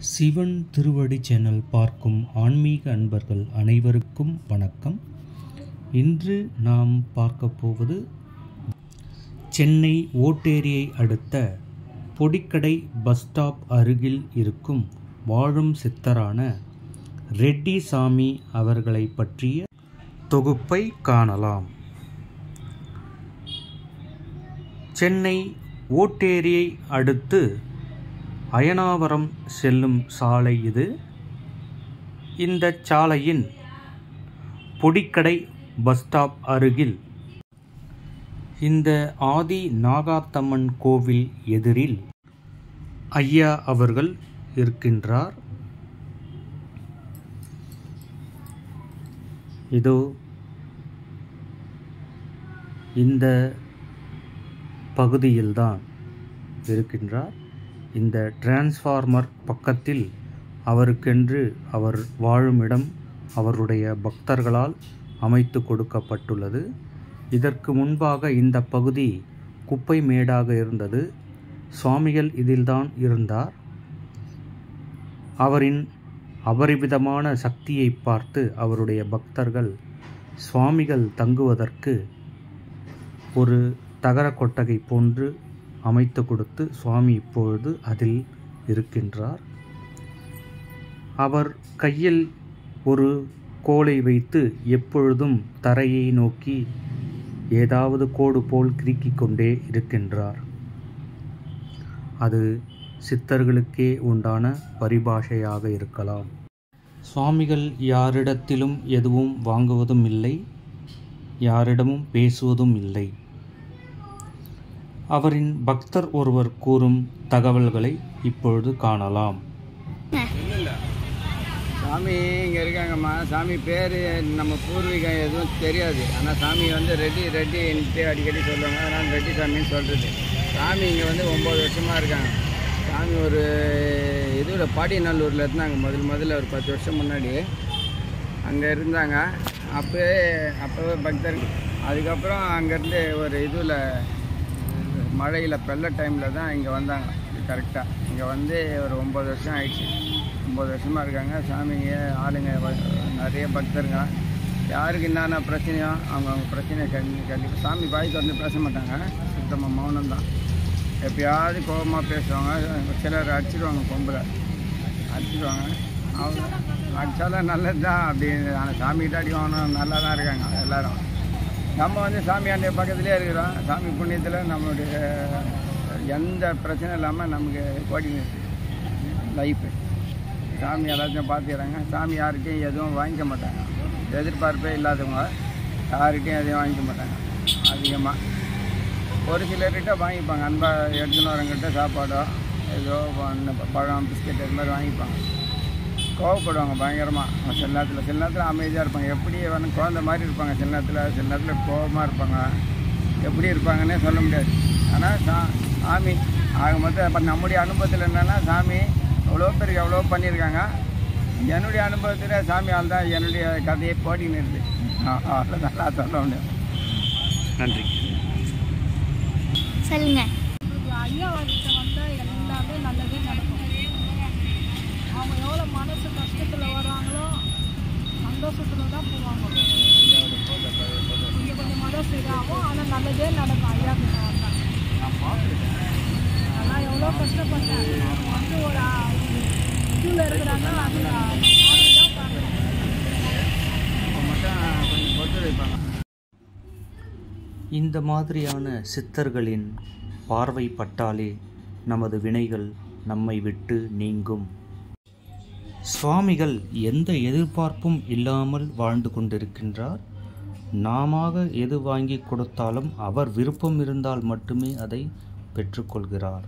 சிவன் திருவடி சேனல் பார்க்கும் ஆன்மீக அன்பர்கள் அனைவருக்கும் வணக்கம் இன்று நாம் பார்க்க போவது சென்னை ஓட்டேரியை அடுத்த பொடிக்கடை பஸ் ஸ்டாப் அருகில் இருக்கும் வாழும் சித்தரான ரெட்டி சாமி அவர்களை பற்றிய தொகுப்பை காணலாம் சென்னை ஓட்டேரியை அடுத்து அயனாவரம் செல்லும் சாலை இது இந்த சாலையின் பொடிக்கடை பஸ் ஸ்டாப் அருகில் இந்த ஆதி நாகாத்தம்மன் கோவில் எதிரில் ஐயா அவர்கள் இருக்கின்றார் இதோ இந்த பகுதியில்தான் இருக்கின்றார் இந்த டிரான்ஸ்ஃபார்மர் பக்கத்தில் அவருக்கென்று அவர் வாழும் இடம் அவருடைய பக்தர்களால் அமைத்து கொடுக்கப்பட்டுள்ளது இதற்கு முன்பாக இந்த பகுதி குப்பை மேடாக இருந்தது சுவாமிகள் இதில்தான் இருந்தார் அவரின் அபரிமிதமான சக்தியை பார்த்து அவருடைய பக்தர்கள் சுவாமிகள் தங்குவதற்கு ஒரு தகர கொட்டகை போன்று அமைத்து கொடுத்து சுவாமி இப்பொழுது அதில் இருக்கின்றார் அவர் கையில் ஒரு கோலை வைத்து எப்பொழுதும் தரையை நோக்கி ஏதாவது கோடு போல் கிறுக்கிக் கொண்டே இருக்கின்றார் அது சித்தர்களுக்கே உண்டான பரிபாஷையாக இருக்கலாம் சுவாமிகள் யாரிடத்திலும் எதுவும் வாங்குவதும் இல்லை யாரிடமும் பேசுவதும் இல்லை அவரின் பக்தர் ஒருவர் கூறும் தகவல்களை இப்பொழுது காணலாம் சாமி இங்கே இருக்காங்கம்மா சாமி பேர் நம்ம பூர்வீகம் எதுவும் தெரியாது ஆனால் சாமி வந்து ரெட்டி ரெட்டின்ட்டு அடிக்கடி சொல்லுவாங்க அதனால் ரெட்டி சாமின்னு சொல்கிறது சாமி இங்கே வந்து ஒம்பது வருஷமாக இருக்காங்க சாமி ஒரு இதில் பாடிநல்லூரில் இருந்தாங்க முதல் முதல்ல ஒரு பத்து வருஷம் முன்னாடி அங்கே இருந்தாங்க அப்போவே அப்போவே பக்தர் அதுக்கப்புறம் அங்கேருந்து ஒரு இதில் மழையில் வெள்ள டைமில் தான் இங்கே வந்தாங்க கரெக்டாக இங்கே வந்து ஒரு ஒம்பது வருஷம் ஆயிடுச்சு ஒம்பது வருஷமாக இருக்காங்க சாமிங்க ஆளுங்க வ- நிறைய பக்தருங்க யாருக்கு என்னென்ன பிரச்சனையோ அவங்க அவங்க பிரச்சனையை கண்டி கண்டிப்பாக சாமி பாய் திறந்து பேச மாட்டாங்க சுத்தமாக மௌனம் தான் எப்பயாவது கோபமாக பேசுவாங்க சிலர் அடிச்சிடுவாங்க கொம்பில் அடிச்சிடுவாங்க அவங்க அடித்தாலும் நல்லது தான் அப்படின்னு ஆனால் சாமிகிட்ட அடி வாங்கணும் நல்லா தான் இருக்காங்க எல்லாரும் நம்ம வந்து சாமியாண்டிய பக்கத்துலேயே இருக்கிறோம் சாமி புண்ணியத்தில் நம்மளுடைய எந்த பிரச்சனை இல்லாமல் நமக்கு ஓடிங்க லைஃபு சாமி எல்லாத்தையும் பார்த்துக்கிறாங்க சாமி யார்கிட்டையும் எதுவும் வாங்கிக்க மாட்டாங்க எதிர்பார்ப்பே இல்லாதவங்க யார்கிட்டையும் எதையும் வாங்கிக்க மாட்டாங்க அதிகமாக ஒரு சிலர்கிட்ட வாங்கிப்பாங்க அன்பாக எடுத்துன்னு வரவங்கிட்ட சாப்பாடோ ஏதோ ஒண்ணு பழம் பிஸ்கெட் இது மாதிரி வாங்கிப்பாங்க கோவப்படுவாங்க பயங்கரமாக சில நேரத்தில் சில நேரத்தில் அமைதியாக இருப்பாங்க எப்படி வேணும் குழந்த மாதிரி இருப்பாங்க சில நேரத்தில் சில நேரத்தில் கோபமாக இருப்பாங்க எப்படி இருப்பாங்கன்னே சொல்ல முடியாது ஆனால் சா சாமி ஆக மொத்தம் இப்போ நம்முடைய அனுபவத்தில் என்னென்னா சாமி எவ்வளோ பேருக்கு எவ்வளோ பண்ணியிருக்காங்க என்னுடைய அனுபவத்தில் சாமியால் தான் என்னுடைய கதையை போட்டின்னு இருக்குது அவ்வளோ நல்லா சொல்ல முடியும் நன்றி சொல்லுங்க ஐயா வாழ்க்கை வந்தால் எல்லாமே நல்லதே நடக்கும் அவங்க எவ்வளோ மனசு கஷ்டத்தில் வராங்களோ சந்தோஷத்தில் தான் போவாங்க கொஞ்சம் கொஞ்சம் மதம் சரியாகும் ஆனால் நல்லதே நடக்கும் ஐயா கிட்ட வந்தால் அதெல்லாம் எவ்வளோ கஷ்டப்பட்டேன் அவங்க வந்து ஒரு இதில் இருக்கிறாங்க அதில் தான் பார்க்கணும் அவங்க மட்டும் கொஞ்சம் ஒத்துழைப்பாங்க இந்த மாதிரியான சித்தர்களின் பார்வை பட்டாலே நமது வினைகள் நம்மை விட்டு நீங்கும் சுவாமிகள் எந்த எதிர்பார்ப்பும் இல்லாமல் வாழ்ந்து கொண்டிருக்கின்றார் நாம எது வாங்கி கொடுத்தாலும் அவர் விருப்பம் இருந்தால் மட்டுமே அதை பெற்றுக்கொள்கிறார்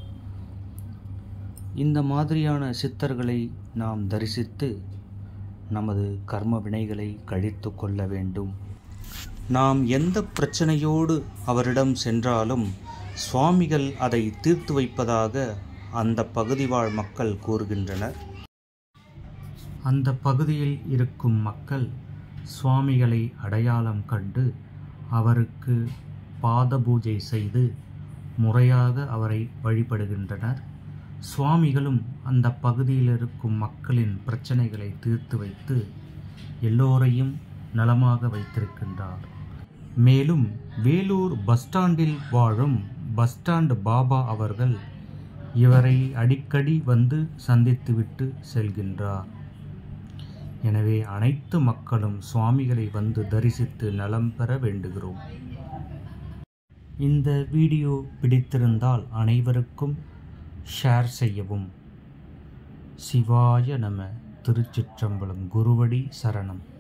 இந்த மாதிரியான சித்தர்களை நாம் தரிசித்து நமது கர்ம வினைகளை கழித்து கொள்ள வேண்டும் நாம் எந்த பிரச்சனையோடு அவரிடம் சென்றாலும் சுவாமிகள் அதை தீர்த்து வைப்பதாக அந்த பகுதி வாழ் மக்கள் கூறுகின்றனர் அந்த பகுதியில் இருக்கும் மக்கள் சுவாமிகளை அடையாளம் கண்டு அவருக்கு பாத பூஜை செய்து முறையாக அவரை வழிபடுகின்றனர் சுவாமிகளும் அந்த பகுதியில் இருக்கும் மக்களின் பிரச்சனைகளை தீர்த்து வைத்து எல்லோரையும் நலமாக வைத்திருக்கின்றார் மேலும் வேலூர் பஸ் ஸ்டாண்டில் வாழும் பஸ் ஸ்டாண்ட் பாபா அவர்கள் இவரை அடிக்கடி வந்து சந்தித்துவிட்டு செல்கின்றார் எனவே அனைத்து மக்களும் சுவாமிகளை வந்து தரிசித்து நலம் பெற வேண்டுகிறோம் இந்த வீடியோ பிடித்திருந்தால் அனைவருக்கும் ஷேர் செய்யவும் சிவாய நம திருச்சிற்றம்பலம் குருவடி சரணம்